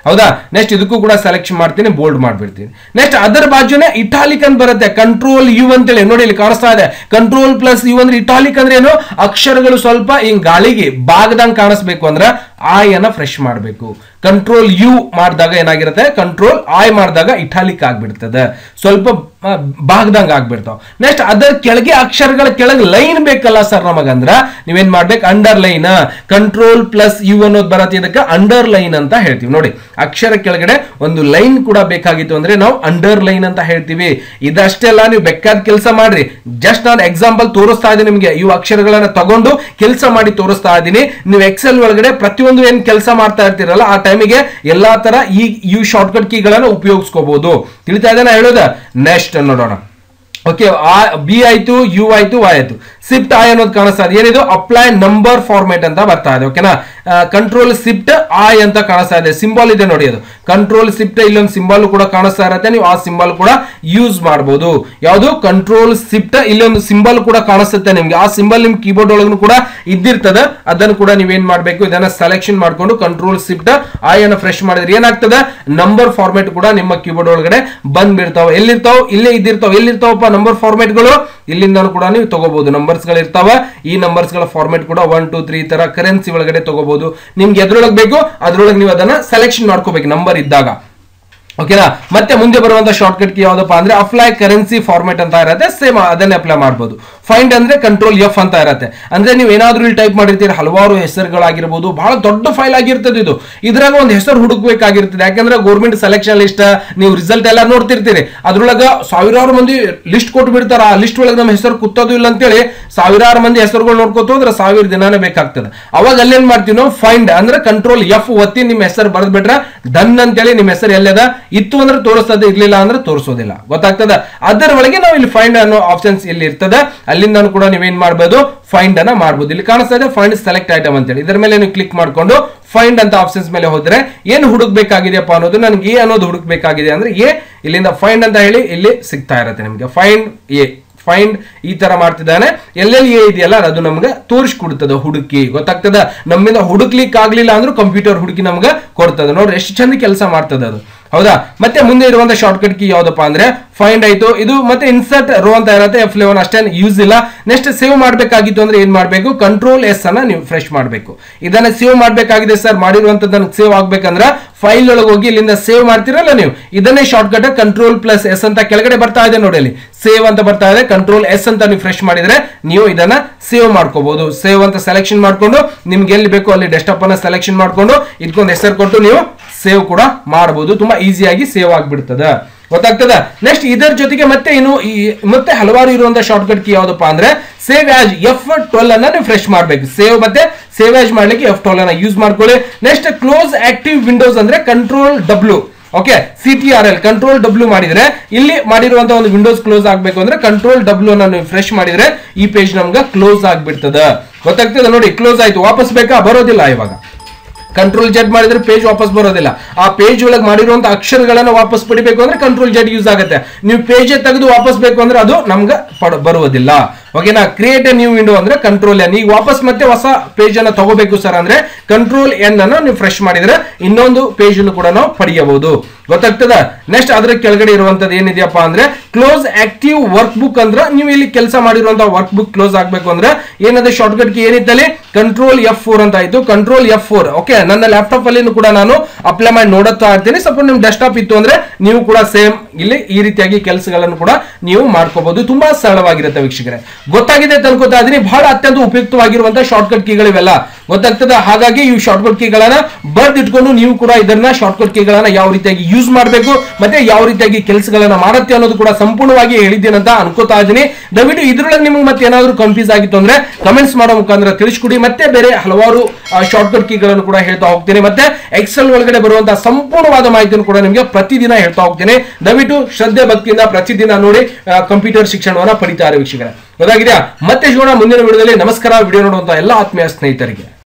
ಹೌದಾ ನೆಕ್ಸ್ಟ್ ಇದಕ್ಕೂ ಕೂಡ ಸೆಲೆಕ್ಷನ್ ಮಾಡ್ತೀನಿ ಬೋಲ್ಡ್ ಮಾಡ್ಬಿಡ್ತೀನಿ ನೆಕ್ಸ್ಟ್ ಅದರ ಬಾಜುನೆ ಇಟಾಲಿಕ್ ಅಂತ ಬರುತ್ತೆ ಕಂಟ್ರೋಲ್ ಯು ಅಂತೇಳಿ ನೋಡಿ ಇಲ್ಲಿ ಕಾಣಿಸ್ತಾ ಇದೆ ಕಂಟ್ರೋಲ್ ಪ್ಲಸ್ ಯು ಅಂದ್ರೆ ಇಟಾಲಿಕ್ ಅಂದ್ರೆ ಏನು ಅಕ್ಷರಗಳು ಸ್ವಲ್ಪ ಹಿಂಗ್ ಗಾಳಿಗೆ ಬಾಗದಂಗ್ ಕಾಣಿಸ್ಬೇಕು ಅಂದ್ರೆ ಆಯ್ ಅನ್ನ ಫ್ರೆಶ್ ಮಾಡಬೇಕು ಕಂಟ್ರೋಲ್ ಯು ಮಾಡಿದಾಗ ಏನಾಗಿರುತ್ತೆ ಕಂಟ್ರೋಲ್ ಆಯ್ ಮಾಡಿದಾಗ ಇಟಾಲಿಕ್ ಆಗ್ಬಿಡ್ತದೆ ಸ್ವಲ್ಪ ಬಾಗ್ದಂಗ ಆಗ್ಬಿಡ್ತಾವ ನೆಕ್ಸ್ಟ್ ಅದರ ಕೆಳಗೆ ಅಕ್ಷರಗಳ ಕೆಳಗೆ ಲೈನ್ ಬೇಕಲ್ಲ ಸರ್ ನಮಗಂದ್ರ ನೀವೇನ್ ಮಾಡ್ಬೇಕು underline control plus U ಅನ್ನೋದು ಬರತ್ತೆ ಇದಕ್ಕೆ ಅಂಡರ್ ಲೈನ್ ಅಂತ ಹೇಳ್ತೀವಿ ನೋಡಿ ಅಕ್ಷರ ಕೆಳಗಡೆ ಒಂದು ಲೈನ್ ಕೂಡ ಬೇಕಾಗಿತ್ತು ಅಂದ್ರೆ ನಾವು ಅಂಡರ್ ಲೈನ್ ಅಂತ ಹೇಳ್ತೀವಿ ಇದಷ್ಟೇ ಅಲ್ಲ ನೀವು ಬೇಕಾದ ಕೆಲಸ ಮಾಡ್ರಿ ಜಸ್ಟ್ ನಾನು ಎಕ್ಸಾಂಪಲ್ ತೋರಿಸ್ತಾ ಇದ್ದೀನಿ ನಿಮಗೆ ಇವು ಅಕ್ಷರಗಳನ್ನ ತಗೊಂಡು ಕೆಲಸ ಮಾಡಿ ತೋರಿಸ್ತಾ ಇದ್ದೀನಿ ನೀವು ಎಕ್ಸೆಲ್ ಒಳಗಡೆ ಪ್ರತಿಯೊಂದು ಏನ್ ಕೆಲಸ ಮಾಡ್ತಾ ಇರ್ತೀರಲ್ಲ ಆ ಟೈಮಿಗೆ ಎಲ್ಲಾ ತರ ಈ ಇವು ಶಾರ್ಟ್ಕಟ್ ಕೀಗಳನ್ನ ಉಪಯೋಗಿಸ್ಕೋಬಹುದು ತಿಳಿತಾ ಇದೆ ನಾ ಹೇಳೋದ ನೆಕ್ಸ್ಟ್ ನೋಡೋಣ ಓಕೆ ಬಿ ಆಯ್ತು ಯು ಆಯ್ತು ವೈ ಆಯ್ತು ಸಿಫ್ಟ್ ಐ ಅನ್ನೋದು ಕಾಣಿಸ್ತಾ ಇದೆ ಏನಿದು ಅಪ್ಲೈ ನಂಬರ್ ಫಾರ್ಮೇಟ್ ಅಂತ ಬರ್ತಾ ಇದೆ ಓಕೆನಾ ಕಂಟ್ರೋಲ್ ಸಿಫ್ಟ್ ಐ ಅಂತ ಕಾಣಿಸ್ತಾ ಇದೆ ಸಿಂಬಲ್ ಇದೆ ನೋಡಿ ಅದು ಕಂಟ್ರೋಲ್ ಸಿಫ್ಟ್ ಇಲ್ಲೊಂದು ಸಿಂಬಲ್ ಕೂಡ ಕಾಣಿಸ್ತಾ ಇರತ್ತೆ ನೀವು ಆ ಸಿಂಬಲ್ ಕೂಡ ಯೂಸ್ ಮಾಡಬಹುದು ಯಾವುದು ಕಂಟ್ರೋಲ್ ಸಿಫ್ಟ್ ಇಲ್ಲೊಂದು ಸಿಂಬಲ್ ಕೂಡ ಕಾಣಿಸುತ್ತೆ ನಿಮ್ಗೆ ಆ ಸಿಂಬಲ್ ನಿಮ್ ಕೀಬೋರ್ಡ್ ಒಳಗೂ ಕೂಡ ಇದ್ದಿರ್ತದೆ ಅದನ್ನು ಕೂಡ ನೀವೇನ್ ಮಾಡ್ಬೇಕು ಇದನ್ನ ಸೆಲೆಕ್ಷನ್ ಮಾಡ್ಕೊಂಡು ಕಂಟ್ರೋಲ್ ಸಿಫ್ಟ್ ಐ ಅನ್ನು ಫ್ರೆಶ್ ಮಾಡಿದ್ರೆ ಏನಾಗ್ತದೆ ನಂಬರ್ ಫಾರ್ಮೇಟ್ ಕೂಡ ನಿಮ್ಮ ಕೀಬೋರ್ಡ್ ಒಳಗಡೆ ಬಂದ್ಬಿಡ್ತಾವ ಎಲ್ಲಿರ್ತಾವ ಇಲ್ಲೇ ಇದ್ದಿರ್ತಾವ ಎಲ್ಲಿರ್ತಾವಪ್ಪ ನಂಬರ್ ಫಾರ್ಮೇಟ್ಗಳು ಇಲ್ಲಿಂದ ಕೂಡ ನೀವು ತಗೋಬಹುದು ನಂಬರ್ಸ್ ಗಳು ಇರ್ತಾವ ಈ ನಂಬರ್ಸ್ ಗಳ ಫಾರ್ಮೇಟ್ ಕೂಡ ಒನ್ ಟೂ ತ್ರೀ ತರ ಕರೆನ್ಸಿ ಒಳಗಡೆ ತಗೋಬಹುದು ನಿಮ್ಗೆ ಎದ್ರೊಳಗೆ ಬೇಕು ಅದ್ರೊಳಗೆ ನೀವು ಅದನ್ನ ಸೆಲೆಕ್ಷನ್ ಮಾಡ್ಕೋಬೇಕು ನಂಬರ್ ಇದ್ದಾಗ ಓಕೆನಾ ಮತ್ತೆ ಮುಂದೆ ಬರುವಂತ ಶಾರ್ಟ್ ಕಟ್ ಕಿ ಯಾವ್ದಪ್ಪ ಅಂದ್ರೆ ಅಪ್ಲೈ ಕರೆನ್ಸಿ ಫಾರ್ಮೆಟ್ ಅಂತ ಇರುತ್ತೆ ಸೇಮ್ ಅದನ್ನೇ ಅಪ್ಲೈ ಮಾಡಬಹುದು ಫೈಂಡ್ ಅಂದ್ರೆ ಕಂಟ್ರೋಲ್ ಎಫ್ ಅಂತ ಇರುತ್ತೆ ಅಂದ್ರೆ ನೀವು ಏನಾದ್ರೂ ಇಲ್ಲಿ ಟೈಪ್ ಮಾಡಿರ್ತೀರಿ ಹಲವಾರು ಹೆಸರುಗಳಾಗಿರ್ಬೋದು ಬಹಳ ದೊಡ್ಡ ಫೈಲ್ ಆಗಿರ್ತದೆ ಇದು ಇದ್ರಾಗ ಒಂದು ಹೆಸರು ಹುಡುಕ್ಬೇಕಾಗಿರ್ತದೆ ಯಾಕಂದ್ರೆ ಗೌರ್ಮೆಂಟ್ ಸೆಲೆಕ್ಷನ್ ಲಿಸ್ಟ್ ನೀವು ರಿಸಲ್ಟ್ ಎಲ್ಲ ನೋಡ್ತಿರ್ತೀರಿ ಅದ್ರೊಳಗ ಸಾವಿರಾರು ಮಂದಿ ಲಿಸ್ಟ್ ಕೊಟ್ಟು ಬಿಡ್ತಾರ ಆ ಲಿಸ್ಟ್ ಒಳಗೆ ನಮ್ಮ ಹೆಸರು ಕುತ್ತೋದು ಇಲ್ಲ ಅಂತೇಳಿ ಸಾವಿರಾರು ಮಂದಿ ಹೆಸರುಗಳು ನೋಡ್ಕೋತ ಹೋದ್ರೆ ಸಾವಿರ ದಿನಾನೇ ಬೇಕಾಗ್ತದೆ ಅವಾಗ ಅಲ್ಲೇನ್ ಮಾಡ್ತೀವಿ ನಾವು ಫೈಂಡ್ ಅಂದ್ರೆ ಕಂಟ್ರೋಲ್ ಎಫ್ ಒತ್ತಿ ನಿಮ್ಮ ಹೆಸರು ಬರೆದ್ ಬಿಟ್ರೆ ಡನ್ ಅಂತೇಳಿ ನಿಮ್ಮ ಹೆಸರು ಎಲ್ಲದ ಇತ್ತು ಅಂದ್ರೆ ತೋರಿಸ್ತದೆ ಇರ್ಲಿಲ್ಲ ಅಂದ್ರೆ ತೋರಿಸೋದಿಲ್ಲ ಗೊತ್ತಾಗ್ತದ ಅದರ ಒಳಗೆ ನಾವು ಇಲ್ಲಿ ಫೈಂಡ್ ಅನ್ನೋ ಆಪ್ಷನ್ಸ್ ಇಲ್ಲಿ ಇರ್ತದೆ ಅಲ್ಲಿಂದ ಕೂಡ ನೀವೇನ್ ಮಾಡ್ಬೋದು ಫೈಂಡ್ ಅನ್ನ ಮಾಡ್ಬೋದು ಇಲ್ಲಿ ಕಾಣಿಸ್ತಾ ಇದೆ ಫೈಂಡ್ ಸೆಲೆಕ್ಟ್ ಐಟಮ್ ಅಂತೇಳಿ ಇದರ ಮೇಲೆ ನೀವು ಕ್ಲಿಕ್ ಮಾಡ್ಕೊಂಡು ಫೈಂಡ್ ಅಂತ ಆಪ್ಷನ್ಸ್ ಮೇಲೆ ಹೋದ್ರೆ ಏನು ಹುಡುಕ್ಬೇಕಾಗಿದೆಯಪ್ಪ ಅನ್ನೋದು ನನಗೆ ಎ ಅನ್ನೋದು ಹುಡುಕ್ಬೇಕಾಗಿದೆ ಅಂದ್ರೆ ಎ ಇಲ್ಲಿಂದ ಫೈಂಡ್ ಅಂತ ಹೇಳಿ ಇಲ್ಲಿ ಸಿಗ್ತಾ ಇರುತ್ತೆ ನಿಮಗೆ ಫೈಂಡ್ ಎ ಫೈಂಡ್ ಈ ತರ ಮಾಡ್ತಿದ್ದಾನೆ ಎಲ್ಲೆಲ್ಲಿ ಎ ಇದೆಯಲ್ಲ ಅದು ನಮ್ಗೆ ತೋರಿಸ್ಕೊಡ್ತದೆ ಹುಡುಕಿ ಗೊತ್ತಾಗ್ತದ ನಮ್ಮಿಂದ ಹುಡುಕ್ಲಿಕ್ಕೆ ಆಗ್ಲಿಲ್ಲ ಅಂದ್ರೂ ಕಂಪ್ಯೂಟರ್ ಹುಡುಕಿ ನಮ್ಗೆ ಕೊಡ್ತದೆ ನೋಡ್ರಿ ಎಷ್ಟು ಚಂದ ಕೆಲಸ ಮಾಡ್ತದೆ ಅದು ಹೌದಾ ಮತ್ತೆ ಮುಂದೆ ಇರುವಂತ ಶಾರ್ಟ್ ಕಟ್ ಕೀ ಯಾವ್ದಪ್ಪ ಅಂದ್ರೆ ಫೈಂಡ್ ಆಯ್ತು ಇದು ಮತ್ತೆ ಇನ್ಸರ್ಟ್ ರೋ ಅಂತ ಇರುತ್ತೆ ಎಫ್ ಲೆವೆನ್ ಅಷ್ಟೇನು ಯೂಸ್ ಇಲ್ಲ ನೆಕ್ಸ್ಟ್ ಸೇವ್ ಮಾಡಬೇಕಾಗಿತ್ತು ಅಂದ್ರೆ ಏನ್ ಮಾಡಬೇಕು ಕಂಟ್ರೋಲ್ ಎಸ್ ಅನ್ನ ನೀವು ಫ್ರೆಶ್ ಮಾಡಬೇಕು ಇದನ್ನ ಸೇವ್ ಮಾಡಬೇಕಾಗಿದೆ ಸರ್ ಮಾಡಿರುವಂತದ್ದನ್ನ ಸೇವ್ ಆಗ್ಬೇಕಂದ್ರೆ ಫೈಲ್ ಒಳಗೆ ಹೋಗಿ ಇಲ್ಲಿಂದ ಸೇವ್ ಮಾಡ್ತಿರಲ್ಲ ನೀವು ಇದನ್ನೇ short cut control plus S ಅಂತ ಕೆಳಗಡೆ ಬರ್ತಾ ಇದೆ ನೋಡಿ ಅಲ್ಲಿ ಸೇವ್ ಅಂತ ಬರ್ತಾ ಇದೆ ಕಂಟ್ರೋಲ್ ಎಸ್ ಅಂತ ನೀವು ಫ್ರೆಶ್ ಮಾಡಿದ್ರೆ ನೀವು ಇದನ್ನ ಸೇವ್ ಮಾಡ್ಕೋಬಹುದು ಸೇವ್ ಅಂತ ಸೆಲೆಕ್ಷನ್ ಮಾಡ್ಕೊಂಡು ನಿಮ್ಗೆ ಎಲ್ಲಿ ಬೇಕೋ ಅಲ್ಲಿ ಡೆಸ್ಕ್ಟಾಪ್ ಅನ್ನ ಸೆಲೆಕ್ಷನ್ ಮಾಡ್ಕೊಂಡು ಇದಕ್ಕೊಂದು ಹೆಸರು ಕೊಟ್ಟು ನೀವು ಸೇವ್ ಕೂಡ ಮಾಡಬಹುದು ತುಂಬಾ ಈಸಿಯಾಗಿ ಸೇವ್ ಆಗ್ಬಿಡ್ತದೆ ಗೊತ್ತಾಗ್ತದ ನೆಕ್ಸ್ಟ್ ಇದರ ಜೊತೆಗೆ ಮತ್ತೆ ಇನ್ನು ಈ ಮತ್ತೆ ಹಲವಾರು ಇರುವಂತಹ ಶಾರ್ಟ್ ಕಟ್ ಕೀ ಯಾವ್ದಪ್ಪ ಅಂದ್ರೆ ಸೇವ್ ಆಸ್ ಎಫ್ ಟ್ವೆಲ್ ಅನ್ನ ನೀವು ಫ್ರೆಶ್ ಮಾಡಬೇಕು ಸೇವ್ ಮತ್ತೆ ಸೇವ್ ಆಸ್ ಮಾಡ್ಲಿಕ್ಕೆ ಎಫ್ ಟ್ವೆಲ್ ಅನ್ನ ಯೂಸ್ ಮಾಡ್ಕೊಳ್ಳಿ ನೆಕ್ಸ್ಟ್ ಕ್ಲೋಸ್ ಆಕ್ಟಿವ್ ವಿಂಡೋಸ್ ಅಂದ್ರೆ control W okay C T R L control W ಮಾಡಿದ್ರೆ ಇಲ್ಲಿ ಮಾಡಿರುವಂತಹ ಒಂದು ವಿಂಡೋಸ್ ಕ್ಲೋಸ್ ಆಗಬೇಕು ಅಂದ್ರೆ ಕಂಟ್ರೋಲ್ ಡಬ್ಲ್ಯೂ ಅನ್ನ ನೀವು ಫ್ರೆಶ್ ಮಾಡಿದ್ರೆ ಈ ಪೇಜ್ ನಮ್ಗೆ ಕ್ಲೋಸ್ ಆಗ್ಬಿಡ್ತದ ಗೊತ್ತಾಗ್ತದೆ ನೋಡಿ ಕ್ಲೋಸ್ ಆಯ್ತು ವಾಪಸ್ ಬೇಕಾ ಬರೋದಿಲ್ಲ ಇವಾಗ ಕಂಟ್ರೋಲ್ ಜೆಡ್ ಮಾಡಿದ್ರೆ ಪೇಜ್ ವಾಪಸ್ ಬರೋದಿಲ್ಲ ಆ ಪೇಜ್ ಒಳಗೆ ಮಾಡಿರುವಂತ ಅಕ್ಷರಗಳನ್ನ ವಾಪಸ್ ಪಡಿಬೇಕು ಅಂದ್ರೆ ಕಂಟ್ರೋಲ್ ಜೆಡ್ ಯೂಸ್ ಆಗುತ್ತೆ ನೀವು ಪೇಜ್ ತೆಗೆದು ವಾಪಸ್ ಬೇಕು ಅಂದ್ರೆ ಅದು ನಮ್ಗೆ ಪಡ ಬರುವುದಿಲ್ಲ ಓಕೆನಾ ಕ್ರಿಯೇಟ್ ಎ ನ್ಯೂ ವಿಂಡೋ ಅಂದ್ರೆ ಕಂಟ್ರೋಲ್ ಎನ್ ಈಗ ವಾಪಸ್ ಮತ್ತೆ ಹೊಸ ಪೇಜ್ ಅನ್ನ ತಗೋಬೇಕು ಸರ್ ಅಂದ್ರೆ ಕಂಟ್ರೋಲ್ ಎನ್ ಅನ್ನ ನೀವು ಫ್ರೆಶ್ ಮಾಡಿದ್ರೆ ಇನ್ನೊಂದು ಪೇಜ್ ಅನ್ನು ಕೂಡ ನಾವು ಪಡೆಯಬಹುದು ಗೊತ್ತಾಗ್ತದ ನೆಕ್ಸ್ಟ್ ಅದ್ರ ಕೆಳಗಡೆ ಇರುವಂತದ್ದು ಏನಿದೆಯಪ್ಪ ಅಂದ್ರೆ ಕ್ಲೋಸ್ ಆಕ್ಟಿವ್ ವರ್ಕ್ ಬುಕ್ ಅಂದ್ರೆ ನೀವು ಇಲ್ಲಿ ಕೆಲಸ ಮಾಡಿರುವಂತಹ ವರ್ಕ್ ಬುಕ್ ಕ್ಲೋಸ್ ಆಗ್ಬೇಕು ಅಂದ್ರೆ ಏನದ ಶಾರ್ಟ್ ಕಟ್ ಕಿ ಏನಿತ್ತಲ್ಲಿ ಕಂಟ್ರೋಲ್ ಎಫ್ ಫೋರ್ ಅಂತ ಆಯ್ತು ಕಂಟ್ರೋಲ್ ಎಫ್ ಫೋರ್ ಓಕೆ ನನ್ನ ಲ್ಯಾಪ್ಟಾಪ್ ಅಲ್ಲಿ ಕೂಡ ನಾನು ಅಪ್ಲೈ ಮಾಡಿ ನೋಡುತ್ತಾ ಇರ್ತೀನಿ ಸಪೋಸ್ ನಿಮ್ ಡೆಸ್ಕ್ಟಾಪ್ ಇತ್ತು ಅಂದ್ರೆ ನೀವು ಕೂಡ ಸೇಮ್ ಇಲ್ಲಿ ಈ ರೀತಿಯಾಗಿ ಕೆಲಸಗಳನ್ನು ಕೂಡ ನೀವು ಮಾಡ್ಕೋಬಹುದು ತುಂಬಾ ಸರಳವಾಗಿರುತ್ತೆ ವೀಕ್ಷಕರೇ ಗೊತ್ತಾಗಿದೆ ಅಂತ ಅನ್ಕೋತಾ ಇದೀನಿ ಬಹಳ ಅತ್ಯಂತ ಉಪಯುಕ್ತವಾಗಿರುವಂತಹ ಶಾರ್ಟ್ ಕಟ್ ಕೀಗಳಿವೆಲ್ಲ ಗೊತ್ತಾಗ್ತದ ಹಾಗಾಗಿ ಈ ಶಾರ್ಟ್ ಕಟ್ ಕೀಗಳನ್ನ ಬರ್ದಿಟ್ಕೊಂಡು ನೀವು ಕೂಡ ಇದನ್ನ ಶಾರ್ಟ್ ಕಟ್ ಕೀಗಳನ್ನ ಯಾವ ರೀತಿಯಾಗಿ ಯೂಸ್ ಮಾಡಬೇಕು ಮತ್ತೆ ಯಾವ ರೀತಿಯಾಗಿ ಕೆಲಸಗಳನ್ನ ಮಾಡುತ್ತೆ ಅನ್ನೋದು ಕೂಡ ಸಂಪೂರ್ಣವಾಗಿ ಹೇಳಿದ್ದೇನೆ ಅಂತ ಅನ್ಕೋತಾ ಇದ್ದೀನಿ ದಯವಿಟ್ಟು ಇದ್ರೊಳಗೆ ನಿಮ್ಗೆ ಮತ್ತೆ ಏನಾದ್ರು ಕನ್ಫ್ಯೂಸ್ ಆಗಿತ್ತು ಅಂದ್ರೆ ಕಮೆಂಟ್ಸ್ ಮಾಡೋ ಮುಖಾಂತರ ತಿಳಿಸ್ಕೊಡಿ ಮತ್ತೆ ಬೇರೆ ಹಲವಾರು ಶಾರ್ಟ್ ಕಟ್ ಕೀಗಳನ್ನು ಕೂಡ ಹೇಳ್ತಾ ಹೋಗ್ತೀನಿ ಮತ್ತೆ ಎಕ್ಸೆಲ್ ಒಳಗಡೆ ಬರುವಂತಹ ಸಂಪೂರ್ಣವಾದ ಮಾಹಿತಿಯನ್ನು ಕೂಡ ನಿಮಗೆ ಪ್ರತಿದಿನ ಹೇಳ್ತಾ ಹೋಗ್ತೀನಿ ದಯವಿಟ್ಟು ಶ್ರದ್ಧೆ ಭಕ್ತಿಯಿಂದ ಪ್ರತಿದಿನ ನೋಡಿ ಕಂಪ್ಯೂಟರ್ ಶಿಕ್ಷಣವನ್ನ ಪಡಿತಾರೆ ವೀಕ್ಷಕರೇ ಗೊತ್ತಾಗಿದೆಯಾ ಮತ್ತೆ ಸಿಗೋಣ ಮುಂದಿನ ವಿಡಿಯೋದಲ್ಲಿ ನಮಸ್ಕಾರ ವಿಡಿಯೋ ನೋಡುವಂತ ಎಲ್ಲ ಆತ್ಮೀಯ ಸ್ನೇಹಿತರಿಗೆ